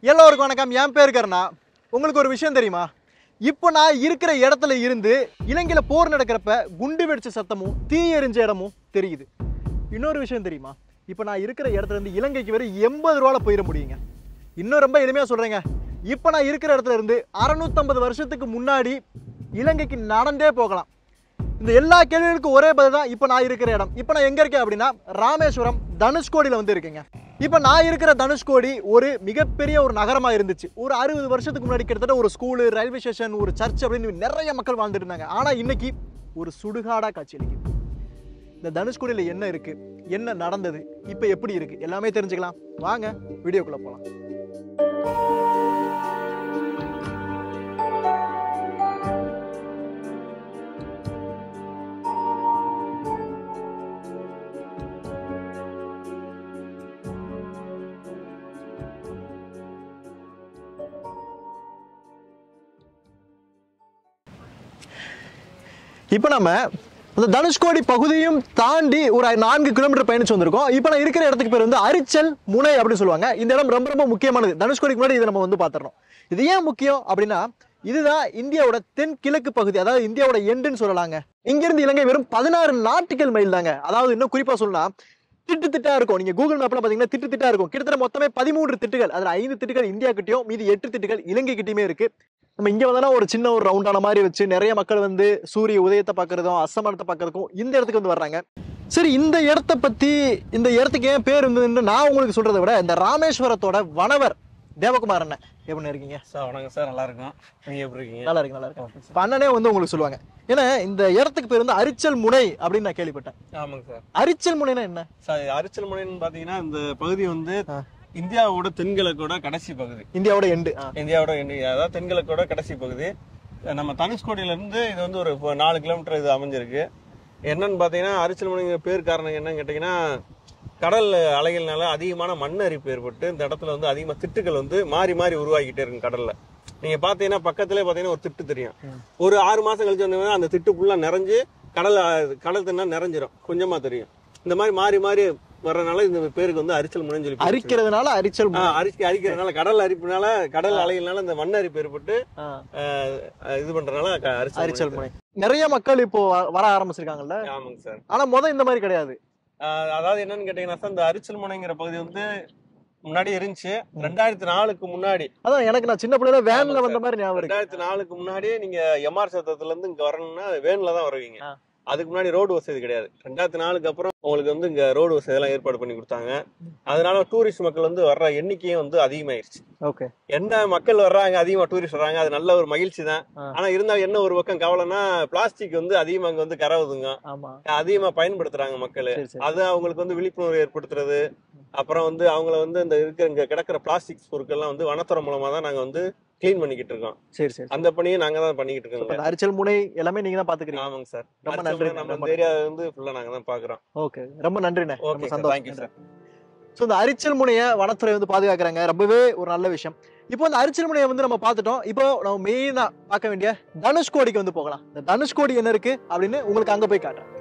எல்லோருக்கும் வணக்கம் என் பேர் கருணா உங்களுக்கு ஒரு விஷயம் தெரியுமா இப்போ நான் இருக்கிற இடத்துல இருந்து இலங்கையில போர் நடக்கிறப்ப குண்டு வெடிச்ச சத்தமும் தீ எரிஞ்ச இடமும் தெரியுது இன்னொரு விஷயம் தெரியுமா இப்போ நான் இருக்கிற இடத்துல இருந்து இலங்கைக்கு வெறும் எண்பது ரூபால போயிட முடியுங்க இன்னும் ரொம்ப எளிமையாக சொல்கிறேங்க இப்போ நான் இருக்கிற இடத்துல இருந்து அறநூற்றம்பது வருஷத்துக்கு முன்னாடி இலங்கைக்கு நடந்தே போகலாம் இந்த எல்லா கேள்விகளுக்கும் ஒரே பதில் தான் இப்போ நான் இருக்கிற இடம் இப்போ நான் எங்கே இருக்கேன் அப்படின்னா ராமேஸ்வரம் தனுஷ்கோடியில் வந்து இருக்கேங்க இப்போ நான் இருக்கிற தனுஷ்கோடி ஒரு மிகப்பெரிய ஒரு நகரமாக இருந்துச்சு ஒரு அறுபது வருஷத்துக்கு முன்னாடி கிட்டத்தட்ட ஒரு ஸ்கூலு ரயில்வே ஸ்டேஷன் ஒரு சர்ச் அப்படின்னு நிறைய மக்கள் வாழ்ந்துட்டு இருந்தாங்க ஆனால் இன்னைக்கு ஒரு சுடுகாடாக காட்சி அளிக்குது இந்த தனுஷ்கோடியில் என்ன இருக்கு என்ன நடந்தது இப்போ எப்படி இருக்கு எல்லாமே தெரிஞ்சுக்கலாம் வாங்க வீடியோக்குள்ள போகலாம் இப்போ நம்ம இந்த தனுஷ்கோடி பகுதியும் தாண்டி ஒரு நான்கு கிலோமீட்டர் பயணிச்சு வந்திருக்கோம் இப்போ நான் இருக்கிற இடத்துக்கு பேர் வந்து அரிச்சல் முனை அப்படின்னு சொல்லுவாங்க இந்த இடம் ரொம்ப ரொம்ப முக்கியமானது தனுஷ்கோடிக்கு முன்னாடி இதை நம்ம வந்து பார்த்துறோம் இது ஏன் முக்கியம் அப்படின்னா இதுதான் இந்தியாவோட தென் கிழக்கு பகுதி அதாவது இந்தியாவோட எண்டுன்னு சொல்லலாங்க இங்கிருந்து இலங்கை வெறும் பதினாறு நாட்டிக்கல் மைல் தாங்க அதாவது இன்னும் குறிப்பா சொல்லலாம் திட்டு திட்டா இருக்கும் நீங்க கூகுள் மேப்ல பாத்தீங்கன்னா திட்டு திட்டா இருக்கும் கிட்டத்தட்ட மொத்தமே பதிமூன்று திட்டுகள் அதுல ஐந்து திட்டுகள் இந்தியா கிட்டயும் மீதி எட்டு திட்டுகள் இலங்கை கிட்டயுமே இருக்கு நம்ம இங்க வந்தோம்னா ஒரு சின்ன ஒரு ரவுண்டான மாதிரி வச்சு நிறைய மக்கள் வந்து சூரிய உதயத்தை பார்க்கறதும் அஸ்தமனத்தை பார்க்கறதுக்கும் இந்த இடத்துக்கு வந்து வர்றாங்க சரி இந்த இடத்த பத்தி இந்த இடத்துக்கு ஏன் பேர் இருந்ததுன்னு நான் உங்களுக்கு சொல்றதை விட இந்த ராமேஸ்வரத்தோட வனவர் தேவகுமார் அண்ணன் எப்படி இருக்கீங்க சார் வணக்கம் சார் நல்லா இருக்கும் நீங்க எப்படி இருக்கீங்க நல்லா இருக்கு நல்லா இருக்கு இப்ப அண்ணனே வந்து உங்களுக்கு சொல்லுவாங்க ஏன்னா இந்த இடத்துக்கு பேர் வந்து அரிச்சல் முனை அப்படின்னு நான் கேள்விப்பட்டேன் ஆமாங்க சார் அரிச்சல் முனைனா என்ன சார் அரிச்சல் முனைன்னு பாத்தீங்கன்னா இந்த பகுதி வந்து ஆ. இந்தியாவோட தென்கிழக்கோட கடைசி பகுதி இந்தியாவோட எண்டு இந்தியாவோட இந்தியா அதாவது தென்கிழக்கோட கடைசி பகுதி நம்ம தனுஷ்கோடியில இருந்து இது வந்து ஒரு இப்போ நாலு கிலோமீட்டர் இது அமைஞ்சிருக்கு என்னன்னு பாத்தீங்கன்னா அரிச்சல் முனைங்கிற பேர் காரணம் என்னன்னு கேட்டீங்கன்னா கடல் அலைகள்னால அதிகமான மண் அரிப்பு ஏற்பட்டு இந்த இடத்துல வந்து அதிகமா திட்டுகள் வந்து மாறி மாறி உருவாகிட்டே இருக்கும் கடல்ல நீங்க பாத்தீங்கன்னா பக்கத்திலே பாத்தீங்கன்னா ஒரு திட்டு தெரியும் ஒரு ஆறு மாசம் கழிச்சு வந்தீங்கன்னா அந்த திட்டு ஃபுல்லா நிறைஞ்சு கடல் கடல் தண்ணா நிறைஞ்சிரும் கொஞ்சமா தெரியும் இந்த மாதிரி மாறி மாறி வர்றதுனால இந்த பேருக்கு வந்து அரிச்சல் முனைன்னு சொல்லி பேர் அரிக்கிறதுனால அரிச்சல் ஆ, முனை அரிச்சு அரிக்கிறதுனால கடல் அரிப்புனால கடல் அலைகள்னால இந்த மண் அரிப்பு ஏற்பட்டு ஆ, அஹ், இது பண்றதுனால க- அரிச்சல் அரிச்சல் முனை. முனை நிறைய மக்கள் இப்போ வ- வர ஆரம்பிச்சிருக்காங்கல்ல ஆமாங்க சார் ஆனா முத இந்த மாதிரி கிடையாது அஹ், அதாவது என்னன்னு கேட்டீங்கன்னா சார் இந்த அரிச்சல் முனைங்கிற பகுதி வந்து முன்னாடி இருந்துச்சு ரெண்டாயிரத்தி நாலுக்கு முன்னாடி அதான் எனக்கு நான் சின்ன பிள்ளைல வேன்ல ஆமா வந்த மாதிரி ஞாபகம் இருக்கு ரெண்டாயிரத்தி நாலுக்கு முன்னாடியே நீங்க எம்ஆர் சத்தத்துல இருந்து இங்க வரணும்னா வேன்ல தான் வருவீங்க ஆ. அதுக்கு முன்னாடி ரோடு வசதி கிடையாது ரெண்டாயிரத்தி நாலுக்கு அப்புறம் உங்களுக்கு வந்து இங்க ரோடு வசதி எல்லாம் ஏற்பாடு பண்ணி கொடுத்தாங்க அதனால டூரிஸ்ட் மக்கள் வந்து வர்ற எண்ணிக்கையும் வந்து அதிகமாயிருச்சு ஓகே என்ன மக்கள் வர்றாங்க அதிகமா டூரிஸ்ட் வர்றாங்க அது நல்ல ஒரு மகிழ்ச்சி தான் ஆ. ஆனா இருந்தாலும் என்ன ஒரு பக்கம் கவலைன்னா பிளாஸ்டிக் வந்து அதிகமா அங்க வந்து கரவுதுங்க ஆமா அதிகமா பயன்படுத்துறாங்க மக்கள் சரி சரி அது அவங்களுக்கு வந்து விழிப்புணர்வு ஏற்படுத்துறது அப்புறம் வந்து அவங்கள வந்து இந்த இருக்கிற இங்க கிடக்கிற பிளாஸ்டிக் பொருட்கள்லாம் வந்து வனத்துறை மூலமா தான் நாங்க வந்து க்ளீன் பண்ணிக்கிட்டு இருக்கோம் சரி சரி அந்த பணியை நாங்க தான் பண்ணிக்கிட்டு இப்ப இருக்கோம் இந்த அரிச்சல் முனை எல்லாமே நீங்க தான் பாத்துக்கிறீங்க ஆமாங்க சார் ரொம்ப நன்றி, நம்ம ரொம்ப இந்த ஏரியா வந்து ஃபுல்லா நாங்க தான் பாக்குறோம் ஓகே ரொம்ப நன்றிண்ணே ரொம்ப ஓகே சார் தேங்க்யூ சந்தோஷம் சார் ஸோ இந்த அரிச்சல் முனையை வனத்துறை வந்து பாதுகாக்கிறாங்க ரொம்பவே ஒரு நல்ல விஷயம் இப்போ இந்த அரிச்சல் முனையை வந்து நம்ம பார்த்துட்டோம் இப்போ நம்ம மெயினா பார்க்க வேண்டிய தனுஷ்கோடிக்கு வந்து போகலாம் இந்த தனுஷ்கோடி என்ன இருக்கு அப்படின்னு உங்களுக்கு அங்க போய் காட்டுறேன்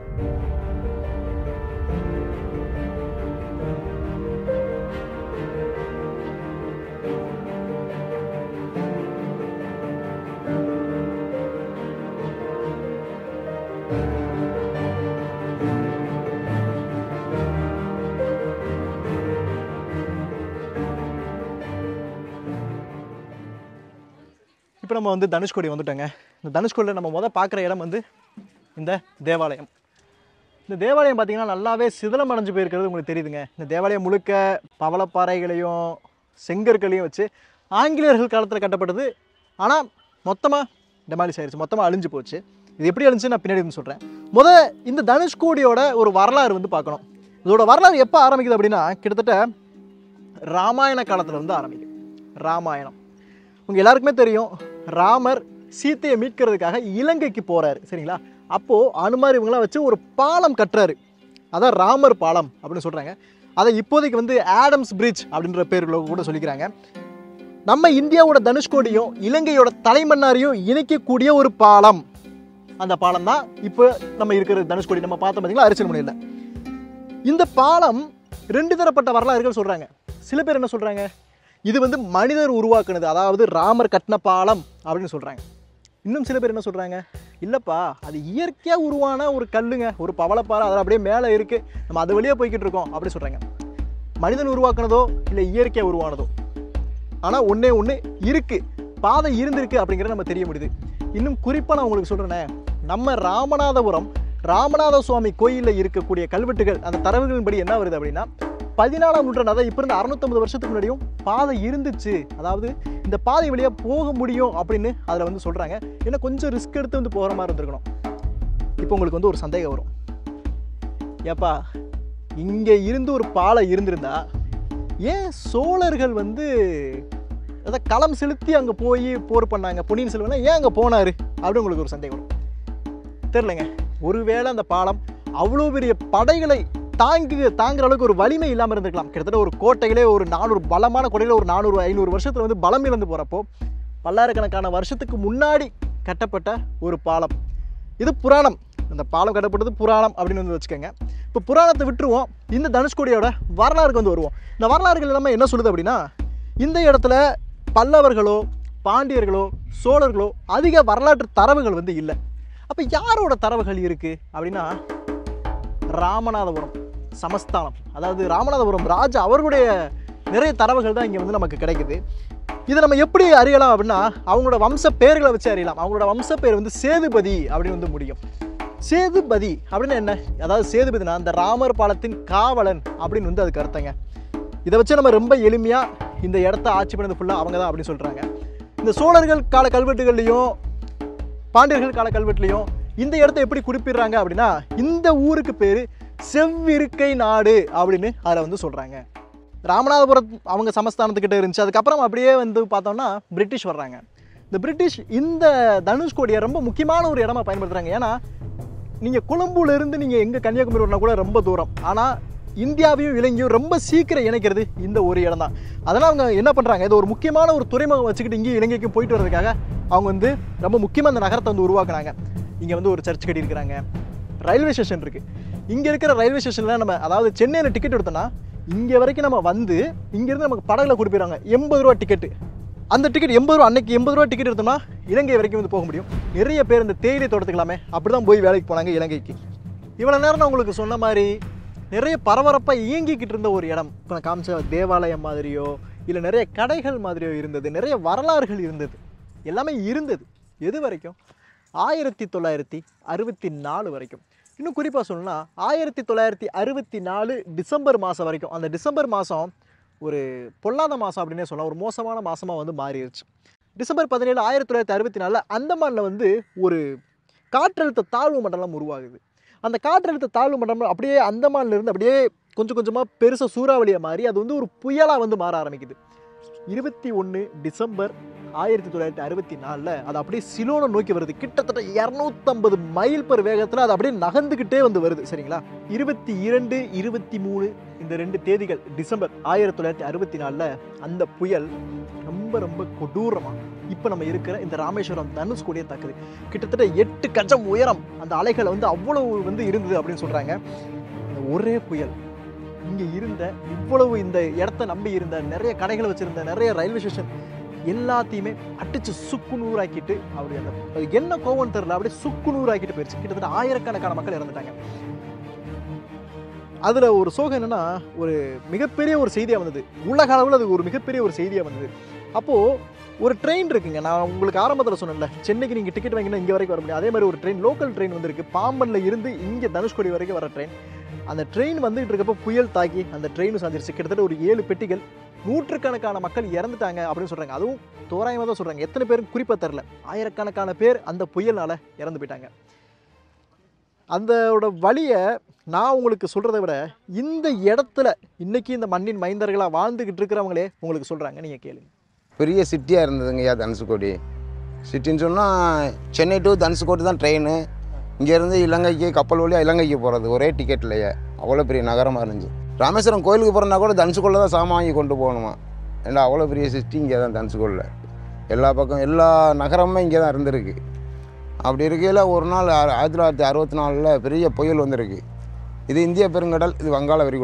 இப்போ நம்ம வந்து தனுஷ்கோடி வந்துட்டோங்க இந்த தனுஷ்கோடியில் நம்ம முத பார்க்குற இடம் வந்து இந்த தேவாலயம் இந்த தேவாலயம் பார்த்தீங்கன்னா நல்லாவே சிதிலம் அடைஞ்சு போயிருக்கிறது உங்களுக்கு தெரியுதுங்க இந்த தேவாலயம் முழுக்க பவளப்பாறைகளையும் செங்கற்களையும் வச்சு ஆங்கிலேயர்கள் காலத்தில் கட்டப்பட்டது ஆனால் மொத்தமாக டெமாலிஸ் ஆயிடுச்சு மொத்தமாக அழிஞ்சு போச்சு இது எப்படி அழிஞ்சு நான் பின்னாடி வந்து சொல்கிறேன் முத இந்த தனுஷ்கோடியோட ஒரு வரலாறு வந்து பார்க்கணும் இதோட வரலாறு எப்போ ஆரம்பிக்குது அப்படின்னா கிட்டத்தட்ட ராமாயண காலத்தில் வந்து ஆரம்பிக்கும் ராமாயணம் உங்க எல்லாருக்குமே தெரியும் ராமர் சீத்தையை மீட்கிறதுக்காக இலங்கைக்கு போறாரு சரிங்களா அப்போ அனுமார் இவங்களாம் வச்சு ஒரு பாலம் கட்டுறாரு அதான் ராமர் பாலம் அப்படின்னு சொல்றாங்க அதை இப்போதைக்கு வந்து ஆடம்ஸ் பிரிட்ஜ் அப்படின்ற பேர்ல கூட சொல்லிக்கிறாங்க நம்ம இந்தியாவோட தனுஷ்கோடியும் இலங்கையோட தலைமன்னாரையும் இணைக்கக்கூடிய ஒரு பாலம் அந்த பாலம் தான் இப்போ நம்ம இருக்கிற தனுஷ்கோடி நம்ம பார்த்தோம் பார்த்தீங்களா அரிச்சல் முனையில் இந்த பாலம் ரெண்டு தரப்பட்ட வரலாறுகள் சொல்றாங்க சில பேர் என்ன சொல்றாங்க இது வந்து மனிதர் உருவாக்குனது அதாவது ராமர் கட்டின பாலம் அப்படின்னு சொல்கிறாங்க இன்னும் சில பேர் என்ன சொல்கிறாங்க இல்லைப்பா அது இயற்கையாக உருவான ஒரு கல்லுங்க ஒரு பவளப்பாறை அதில் அப்படியே மேலே இருக்குது நம்ம அது வழியாக போய்கிட்டு இருக்கோம் அப்படி சொல்கிறாங்க மனிதன் உருவாக்குனதோ இல்லை இயற்கையாக உருவானதோ ஆனால் ஒன்றே ஒன்று இருக்குது பாதை இருந்திருக்கு அப்படிங்கிறத நம்ம தெரிய முடியுது இன்னும் குறிப்பாக நான் உங்களுக்கு சொல்கிறேனே நம்ம ராமநாதபுரம் ராமநாத சுவாமி கோயிலில் இருக்கக்கூடிய கல்வெட்டுகள் அந்த தரவுகளின்படி என்ன வருது அப்படின்னா பதினாலாம் நூற்றாண்டு அதாவது இப்போ இருந்து அறுநூத்தம்பது வருஷத்துக்கு முன்னாடியும் பாதை இருந்துச்சு அதாவது இந்த பாதை வழியாக போக முடியும் அப்படின்னு அதில் வந்து சொல்கிறாங்க ஏன்னா கொஞ்சம் ரிஸ்க் எடுத்து வந்து போகிற மாதிரி இருந்திருக்கணும் இப்போ உங்களுக்கு வந்து ஒரு சந்தேகம் வரும் ஏப்பா இங்கே இருந்து ஒரு பாலை இருந்திருந்தா ஏன் சோழர்கள் வந்து அதாவது களம் செலுத்தி அங்கே போய் போர் பண்ணாங்க பொன்னியின் செல்வன் ஏன் அங்கே போனார் அப்படின்னு உங்களுக்கு ஒரு சந்தேகம் வரும் தெரிலங்க ஒருவேளை அந்த பாலம் அவ்வளோ பெரிய படைகளை தாங்கி தாங்குற அளவுக்கு ஒரு வலிமை இல்லாமல் இருந்திருக்கலாம் கிட்டத்தட்ட ஒரு கோட்டைகளே ஒரு நானூறு பலமான கோட்டைகளே ஒரு நானூறு ஐநூறு வருஷத்தில் வந்து பலம் இழந்து போகிறப்போ பல்லாயிரக்கணக்கான வருஷத்துக்கு முன்னாடி கட்டப்பட்ட ஒரு பாலம் இது புராணம் இந்த பாலம் கட்டப்பட்டது புராணம் அப்படின்னு வந்து வச்சுக்கோங்க இப்போ புராணத்தை விட்டுருவோம் இந்த தனுஷ்கோடியோட வரலாறுக்கு வந்து வருவோம் இந்த வரலாறுகள் எல்லாமே என்ன சொல்லுது அப்படின்னா இந்த இடத்துல பல்லவர்களோ பாண்டியர்களோ சோழர்களோ அதிக வரலாற்று தரவுகள் வந்து இல்லை அப்போ யாரோட தரவுகள் இருக்குது அப்படின்னா ராமநாதபுரம் சமஸ்தானம் அதாவது ராமநாதபுரம் ராஜா அவர்களுடைய நிறைய தரவுகள் தான் இங்கே வந்து நமக்கு கிடைக்குது இதை நம்ம எப்படி அறியலாம் அப்படின்னா அவங்களோட வம்ச பெயர்களை வச்சு அறியலாம் அவங்களோட வம்ச பெயர் வந்து சேதுபதி அப்படின்னு வந்து முடியும் சேதுபதி அப்படின்னு என்ன அதாவது சேதுபதினா அந்த ராமர் பாலத்தின் காவலன் அப்படின்னு வந்து அதுக்கு அர்த்தங்க இதை வச்சு நம்ம ரொம்ப எளிமையாக இந்த இடத்த ஆட்சி பண்ணது ஃபுல்லாக அவங்க தான் அப்படின்னு சொல்கிறாங்க இந்த சோழர்கள் கால கல்வெட்டுகள்லையும் பாண்டியர்கள் கால கல்வெட்டுலையும் இந்த இடத்த எப்படி குறிப்பிடுறாங்க அப்படின்னா இந்த ஊருக்கு பேர் செவ்விருக்கை நாடு அப்படின்னு அதில் வந்து சொல்கிறாங்க ராமநாதபுரம் அவங்க சமஸ்தானத்துக்கிட்ட இருந்துச்சு அதுக்கப்புறம் அப்படியே வந்து பார்த்தோம்னா பிரிட்டிஷ் வர்றாங்க இந்த பிரிட்டிஷ் இந்த தனுஷ்கோடியை ரொம்ப முக்கியமான ஒரு இடமா பயன்படுத்துகிறாங்க ஏன்னா நீங்கள் கொழும்புலேருந்து நீங்கள் எங்கே கன்னியாகுமரி வரணும் கூட ரொம்ப தூரம் ஆனால் இந்தியாவையும் இலங்கையும் ரொம்ப சீக்கிரம் இணைக்கிறது இந்த ஒரு இடம் தான் அதனால் அவங்க என்ன பண்ணுறாங்க இது ஒரு முக்கியமான ஒரு துறைமுகம் வச்சுக்கிட்டு இங்கேயும் இலங்கைக்கும் போயிட்டு வர்றதுக்காக அவங்க வந்து ரொம்ப முக்கியமாக அந்த நகரத்தை வந்து உருவாக்குனாங்க இங்கே வந்து ஒரு சர்ச் கட்டியிருக்கிறாங்க ரயில்வே ஸ்டேஷன் இருக்குது இங்கே இருக்கிற ரயில்வே ஸ்டேஷனில் நம்ம அதாவது சென்னையில் டிக்கெட் எடுத்தோம்னா இங்கே வரைக்கும் நம்ம வந்து இங்கேருந்து நமக்கு படகுல குறிப்பிடுறாங்க எண்பது ரூபா டிக்கெட்டு அந்த டிக்கெட் எண்பது ரூபா அன்னைக்கு எண்பது ரூபா டிக்கெட் எடுத்தோம்னா இலங்கை வரைக்கும் வந்து போக முடியும் நிறைய பேர் இந்த தேயிலை தோட்டத்துக்கலாமே அப்படி தான் போய் வேலைக்கு போனாங்க இலங்கைக்கு இவ்வளோ நேரம் நான் உங்களுக்கு சொன்ன மாதிரி நிறைய பரபரப்பாக இயங்கிக்கிட்டு இருந்த ஒரு இடம் இப்போ நான் காமிச்ச தேவாலயம் மாதிரியோ இல்லை நிறைய கடைகள் மாதிரியோ இருந்தது நிறைய வரலாறுகள் இருந்தது எல்லாமே இருந்தது எது வரைக்கும் ஆயிரத்தி தொள்ளாயிரத்தி அறுபத்தி நாலு வரைக்கும் இன்னும் குறிப்பாக சொல்லணும்னா ஆயிரத்தி தொள்ளாயிரத்தி அறுபத்தி நாலு டிசம்பர் மாதம் வரைக்கும் அந்த டிசம்பர் மாதம் ஒரு பொல்லாத மாதம் அப்படின்னே சொல்லலாம் ஒரு மோசமான மாதமாக வந்து மாறிடுச்சு டிசம்பர் பதினேழு ஆயிரத்தி தொள்ளாயிரத்தி அறுபத்தி நாலில் அந்தமானில் வந்து ஒரு காற்றழுத்த தாழ்வு மண்டலம் உருவாகுது அந்த காற்றழுத்த தாழ்வு மண்டலம் அப்படியே அந்தமான்ல இருந்து அப்படியே கொஞ்சம் கொஞ்சமாக பெருசாக சூறாவளியாக மாறி அது வந்து ஒரு புயலாக வந்து மாற ஆரம்பிக்குது இருபத்தி ஒன்று டிசம்பர் ஆயிரத்தி தொள்ளாயிரத்தி அறுபத்தி நாலில் அது அப்படியே சிலோனை நோக்கி வருது கிட்டத்தட்ட இரநூத்தம்பது மைல் per வேகத்தில் அது அப்படியே நகர்ந்துக்கிட்டே வந்து வருது சரிங்களா இருபத்தி இரண்டு இருபத்தி மூணு இந்த ரெண்டு தேதிகள் டிசம்பர் ஆயிரத்தி தொள்ளாயிரத்தி அறுபத்தி நாலில் அந்த புயல் ரொம்ப ரொம்ப கொடூரமாக இப்போ நம்ம இருக்கிற இந்த ராமேஸ்வரம் தனுஷ்கோடியை தாக்குது கிட்டத்தட்ட எட்டு கஜம் உயரம் அந்த அலைகள் வந்து அவ்வளவு வந்து இருந்தது அப்படின்னு சொல்கிறாங்க இந்த ஒரே புயல் இங்கே இருந்த இவ்வளவு இந்த இடத்த நம்பி இருந்த நிறைய கடைகளை வச்சிருந்த நிறைய ரயில்வே ஸ்டேஷன் எல்லாத்தையுமே அடிச்சு சுக்கு நூறாக்கிட்டு அப்படி அந்த அது என்ன கோவம் தெரியல அப்படியே சுக்கு நூறாக்கிட்டு போயிடுச்சு கிட்டத்தட்ட ஆயிரக்கணக்கான மக்கள் இறந்துட்டாங்க அதில் ஒரு சோகம் என்னன்னா ஒரு மிகப்பெரிய ஒரு செய்தியாக வந்தது உலக அளவில் அது ஒரு மிகப்பெரிய ஒரு செய்தியாக வந்தது அப்போது ஒரு ட்ரெயின் இருக்குங்க நான் உங்களுக்கு ஆரம்பத்தில் சொன்னேன்ல சென்னைக்கு நீங்கள் டிக்கெட் வாங்கினா இங்கே வரைக்கும் வர முடியும் அதே மாதிரி ஒரு ட்ரெயின் லோக்கல் ட்ரெயின் வந்திருக்கு பாம்பன்ல இருந்து இங்கே தனுஷ்கோடி வரைக்கும் வர ட்ரெயின் அந்த ட்ரெயின் வந்துட்டு இருக்கப்போ புயல் தாக்கி அந்த ட்ரெயின் சாஞ்சிருச்சு கிட்டத்தட்ட ஒரு ஏழு பெட்டிகள் நூற்றுக்கணக்கான மக்கள் இறந்துட்டாங்க அப்படின்னு சொல்கிறாங்க அதுவும் தோராயமாக தான் சொல்கிறாங்க எத்தனை பேரும் குறிப்பாக தெரில ஆயிரக்கணக்கான பேர் அந்த புயலால் இறந்து போயிட்டாங்க அதோட வழியை நான் உங்களுக்கு சொல்கிறத விட இந்த இடத்துல இன்னைக்கு இந்த மண்ணின் மைந்தர்களாக வாழ்ந்துக்கிட்டு இருக்கிறவங்களே உங்களுக்கு சொல்கிறாங்க நீங்கள் கேளுங்க பெரிய சிட்டியாக இருந்ததுங்கய்யா தனுஷ்கோடி சிட்டின்னு சொன்னால் சென்னை டு தனுஷ்கோடி தான் ட்ரெயின் இங்கேருந்து இலங்கைக்கு கப்பல் வழியாக இலங்கைக்கு போகிறது ஒரே டிக்கெட்லையே அவ்வளோ பெரிய நகரமாக இருந்துச்சு ராமேஸ்வரம் கோயிலுக்கு போகிறனா கூட தனுஷ்கோடில் தான் சாமான் வாங்கி கொண்டு போகணுமா ஏன்னா அவ்வளோ பெரிய சிட்டி இங்கே தான் தனுஷ்கோடில் எல்லா பக்கம் எல்லா நகரமுமே இங்கே தான் இருந்திருக்கு அப்படி இருக்கையில் ஒரு நாள் ஆ- ஆயிரத்தி தொள்ளாயிரத்தி அறுபத்தி நாலில் பெரிய புயல் வந்திருக்கு இது இந்திய பெருங்கடல் இது வங்காள விரிகுடா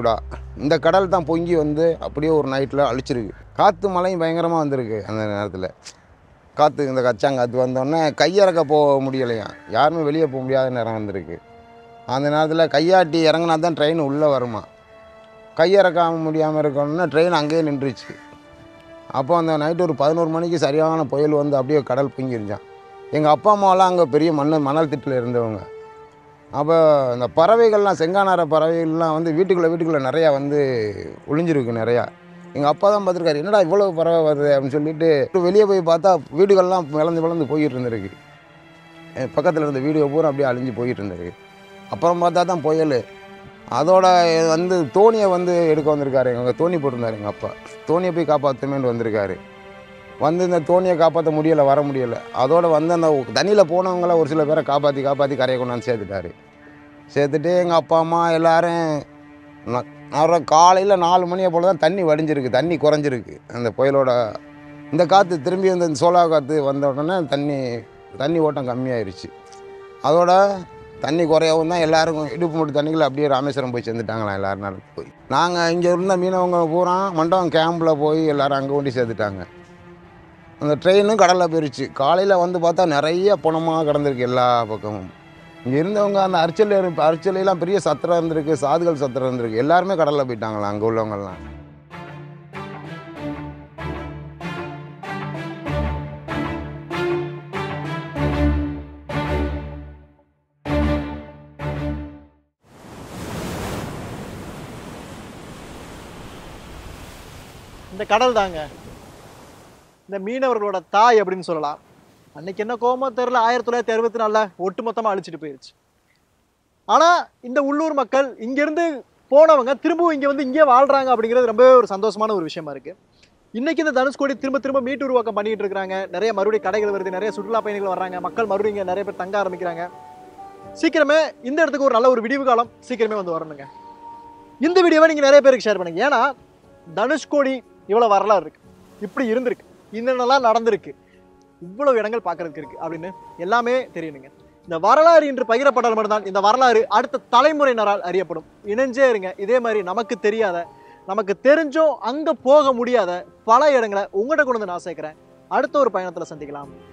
இந்த கடல் தான் பொங்கி வந்து அப்படியே ஒரு நைட்டில் அழிச்சிருக்கு காற்று மழையும் பயங்கரமாக வந்திருக்கு அந்த நேரத்தில் காற்று இந்த கச்சாங்காற்று வந்தோடனே கையிறக்க போக முடியலையா யாருமே வெளியே போக முடியாத நேரம் வந்திருக்கு அந்த நேரத்தில் கையாட்டி இறங்கினா தான் ட்ரெயின் உள்ளே வருமா கையிறக்காம முடியாமல் இருக்கணும்னா ட்ரெயின் அங்கேயே நின்றுச்சு அப்போ அந்த நைட்டு ஒரு பதினோரு மணிக்கு சரியான புயல் வந்து அப்படியே கடல் பொங்கிருச்சான் எங்கள் அப்பா அம்மாவெல்லாம் அங்கே பெரிய மண் மணல் திட்டில் இருந்தவங்க அப்போ இந்த பறவைகள்லாம் செங்கானார பறவைகள்லாம் வந்து வீட்டுக்குள்ளே வீட்டுக்குள்ளே நிறையா வந்து ஒளிஞ்சிருக்கு நிறையா எங்கள் அப்பா தான் பார்த்துருக்காரு என்னடா இவ்வளோ பறவை வருது அப்படின்னு சொல்லிட்டு வெளியே போய் பார்த்தா வீடுகள்லாம் விளந்து விளந்து போயிட்டு இருந்திருக்கு பக்கத்தில் இருந்த வீடு பூரா அப்படியே அழிஞ்சு போயிட்டு இருந்திருக்கு அப்புறம் பார்த்தா தான் புயல் அதோட வந்து தோணியை வந்து எடுக்க வந்திருக்காரு எங்கள் தோணி போட்டிருந்தாரு எங்கள் அப்பா தோணியை போய் காப்பாற்றுமேன்னு வந்திருக்காரு வந்து இந்த தோணியை காப்பாற்ற முடியலை வர முடியலை அதோட வந்து அந்த தண்ணியில் போனவங்கள ஒரு சில பேரை காப்பாற்றி காப்பாற்றி கரையை கொண்டாந்து சேர்த்துட்டாரு சேர்த்துட்டு எங்கள் அப்பா அம்மா எல்லாரும் நான் காலையில் நாலு மணியை போல் தான் தண்ணி வடிஞ்சிருக்கு தண்ணி குறைஞ்சிருக்கு அந்த புயலோட இந்த காற்று திரும்பி இந்த சோலா காற்று வந்த உடனே தண்ணி தண்ணி ஓட்டம் கம்மியாயிருச்சு அதோட தண்ணி குறையவும் தான் எல்லாருக்கும் இடுப்பு மூட்டு தண்ணிகள் அப்படியே ராமேஸ்வரம் போய் சேர்ந்துட்டாங்களாம் எல்லாரும் நாளுக்கு போய் நாங்கள் இங்கே இருந்த மீனவங்க பூரா மண்டபம் கேம்பில் போய் எல்லாரும் அங்கே கொண்டு சேர்த்துட்டாங்க அந்த ட்ரெயினும் கடலில் போயிருச்சு காலையில் வந்து பார்த்தா நிறைய பணமாக கிடந்திருக்கு எல்லா பக்கமும் இங்கே இருந்தவங்க அந்த அரிச்சல் இரு- அரிச்சலையெல்லாம் பெரிய சத்திரம் இருந்திருக்கு சாதுகள் சத்திரம் இருந்திருக்கு எல்லாருமே கடலில் போயிட்டாங்களா அங்கே உள்ளவங்கெல்லாம் இந்த கடல் தாங்க இந்த மீனவர்களோட தாய் அப்படின்னு சொல்லலாம் அன்னைக்கு என்ன கோபமோ தெரியல ஆயிரத்தி தொள்ளாயிரத்தி அறுபத்தி நாலில் ஒட்டுமொத்தமாக அழிச்சிட்டு போயிருச்சு ஆனால் இந்த உள்ளூர் மக்கள் இங்கேருந்து போனவங்க திரும்பவும் இங்கே வந்து இங்கே வாழ்கிறாங்க அப்படிங்கிறது ரொம்பவே ஒரு சந்தோஷமான ஒரு விஷயமா இருக்குது இன்னைக்கு இந்த தனுஷ்கோடி திரும்ப திரும்ப மீட்டு உருவாக்கம் பண்ணிட்டு இருக்காங்க நிறைய மறுபடியும் கடைகள் வருது நிறைய சுற்றுலா பயணிகள் வர்றாங்க மக்கள் மறுபடியும் இங்கே நிறைய பேர் தங்க ஆரம்பிக்கிறாங்க சீக்கிரமே இந்த இடத்துக்கு ஒரு நல்ல ஒரு விடிவு காலம் சீக்கிரமே வந்து வரணுங்க இந்த வீடியோவை நீங்கள் நிறைய பேருக்கு ஷேர் பண்ணுங்க ஏன்னா தனுஷ்கோடி இவ்வளோ வரலாறு இருக்கு இப்படி இருந்திருக்கு இன்னென்னலாம் நடந்திருக்கு இவ்வளவு இடங்கள் பார்க்கறதுக்கு இருக்கு அப்படின்னு எல்லாமே தெரியணுங்க இந்த வரலாறு இன்று பகிரப்பட்டால் மட்டும்தான் இந்த வரலாறு அடுத்த தலைமுறையினரால் அறியப்படும் இணைஞ்சே இருங்க இதே மாதிரி நமக்கு தெரியாத நமக்கு தெரிஞ்சும் அங்கே போக முடியாத பல இடங்களை உங்கள்கிட்ட கொண்டு வந்து நான் சேர்க்குறேன் அடுத்த ஒரு பயணத்தில் சந்திக்கலாம்